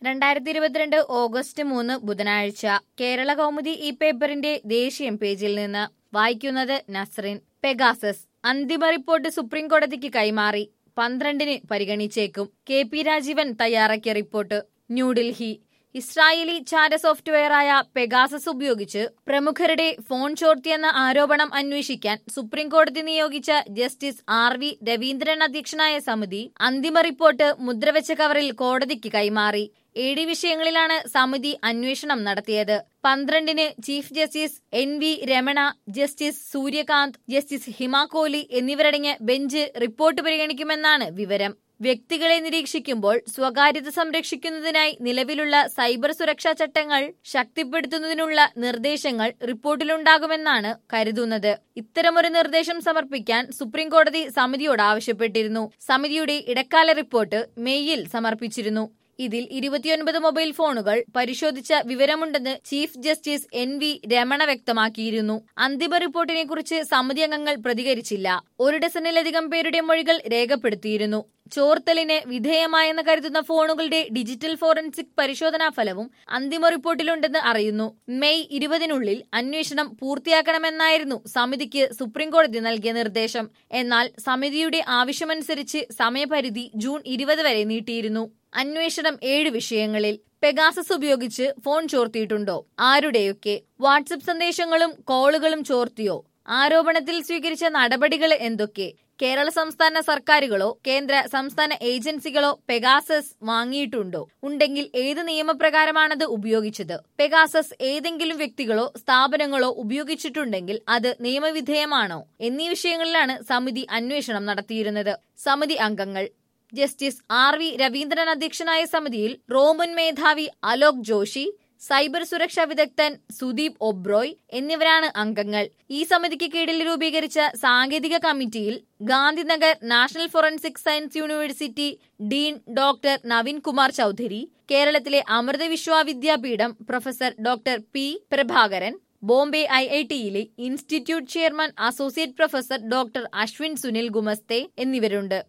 രണ്ടായിരത്തി ഇരുപത്തിരണ്ട് ഓഗസ്റ്റ് മൂന്ന് ബുധനാഴ്ച കേരള കൗമുദി ഈ പേപ്പറിന്റെ ദേശീയം പേജിൽ നിന്ന് വായിക്കുന്നത് നസ്രിൻ പെഗാസസ് അന്തിമ റിപ്പോർട്ട് സുപ്രീം കോടതിക്ക് കൈമാറി പന്ത്രണ്ടിന് പരിഗണിച്ചേക്കും കെ പി രാജീവൻ തയ്യാറാക്കിയ റിപ്പോർട്ട് ന്യൂഡൽഹി ഇസ്രായേലി ചാര സോഫ്റ്റ്വെയറായ പെഗാസസ് ഉപയോഗിച്ച് പ്രമുഖരുടെ ഫോൺ ചോർത്തിയെന്ന ആരോപണം അന്വേഷിക്കാൻ സുപ്രീം കോടതി നിയോഗിച്ച ജസ്റ്റിസ് ആർ വി രവീന്ദ്രൻ അധ്യക്ഷനായ സമിതി അന്തിമ റിപ്പോർട്ട് മുദ്രവെച്ച കവറിൽ കോടതിക്ക് കൈമാറി ഏഴ് വിഷയങ്ങളിലാണ് സമിതി അന്വേഷണം നടത്തിയത് പന്ത്രണ്ടിന് chief justice N V Ramana justice Suryakant justice Hima Kohli എന്നിവരടങ്ങിയ ബെഞ്ച് റിപ്പോർട്ട് പരിഗണിക്കുമെന്നാണ് വിവരം വ്യക്തികളെ നിരീക്ഷിക്കുമ്പോൾ സ്വകാര്യത സംരക്ഷിക്കുന്നതിനായി നിലവിലുള്ള സൈബർ സുരക്ഷാ ചട്ടങ്ങൾ ശക്തിപ്പെടുത്തുന്നതിനുള്ള നിർദ്ദേശങ്ങൾ റിപ്പോർട്ടിലുണ്ടാകുമെന്നാണ് കരുതുന്നത് ഇത്തരമൊരു നിർദ്ദേശം സമർപ്പിക്കാൻ സുപ്രീം കോടതി സമിതിയോട് ആവശ്യപ്പെട്ടിരുന്നു സമിതിയുടെ ഇടക്കാല റിപ്പോർട്ട് മെയ്യിൽ സമർപ്പിച്ചിരുന്നു ഇതിൽ ഇരുപത്തിയൊൻപത് മൊബൈൽ ഫോണുകൾ പരിശോധിച്ച വിവരമുണ്ടെന്ന് chief justice N V Ramana വ്യക്തമാക്കിയിരുന്നു അന്തിമ റിപ്പോർട്ടിനെ കുറിച്ച് സമിതി അംഗങ്ങൾ പ്രതികരിച്ചില്ല ഒരു ഡസനിലധികം പേരുടെ മൊഴികൾ രേഖപ്പെടുത്തിയിരുന്നു ചോർത്തലിന് വിധേയമായെന്ന് കരുതുന്ന ഫോണുകളുടെ ഡിജിറ്റൽ ഫോറൻസിക് പരിശോധനാ ഫലവും അന്തിമ റിപ്പോർട്ടിലുണ്ടെന്ന് അറിയുന്നു മെയ് ഇരുപതിനുള്ളിൽ അന്വേഷണം പൂർത്തിയാക്കണമെന്നായിരുന്നു സമിതിക്ക് സുപ്രീംകോടതി നൽകിയ നിർദ്ദേശം എന്നാൽ സമിതിയുടെ ആവശ്യമനുസരിച്ച് സമയപരിധി ജൂൺ ഇരുപത് വരെ നീട്ടിയിരുന്നു അന്വേഷണം ഏഴ് വിഷയങ്ങളിൽ പെഗാസസ് ഉപയോഗിച്ച് ഫോൺ ചോർത്തിയിട്ടുണ്ടോ ആരുടെയൊക്കെ വാട്സപ്പ് സന്ദേശങ്ങളും കോളുകളും ചോർത്തിയോ ആരോപണത്തിൽ സ്വീകരിച്ച നടപടികൾ എന്തൊക്കെ കേരള സംസ്ഥാന സർക്കാരുകളോ കേന്ദ്ര സംസ്ഥാന ഏജൻസികളോ പെഗാസസ് വാങ്ങിയിട്ടുണ്ടോ ഉണ്ടെങ്കിൽ ഏത് നിയമപ്രകാരമാണത് ഉപയോഗിച്ചത് പെഗാസസ് ഏതെങ്കിലും വ്യക്തികളോ സ്ഥാപനങ്ങളോ ഉപയോഗിച്ചിട്ടുണ്ടെങ്കിൽ അത് നിയമവിധേയമാണോ എന്നീ വിഷയങ്ങളിലാണ് സമിതി അന്വേഷണം നടത്തിയിരുന്നത് സമിതി അംഗങ്ങൾ ജസ്റ്റിസ് ആർ വി രവീന്ദ്രൻ അധ്യക്ഷനായ സമിതിയിൽ റോമുൻ മേധാവി അലോക് ജോഷി സൈബർ സുരക്ഷാ വിദഗ്ധൻ സുദീപ് ഒബ്രോയ് എന്നിവരാണ് അംഗങ്ങൾ ഈ സമിതിക്ക് കീഴിൽ രൂപീകരിച്ച സാങ്കേതിക കമ്മിറ്റിയിൽ Gandhinagar national forensic science university dean doctor Naveen Kumar Chaudhary കേരളത്തിലെ Amrita Vishwavidyapeetham professor doctor P Prabhakaran Bombay I I ടിയിലെ institute chairman associate professor doctor Ashwin Sunil Gumaste എന്നിവരുണ്ട്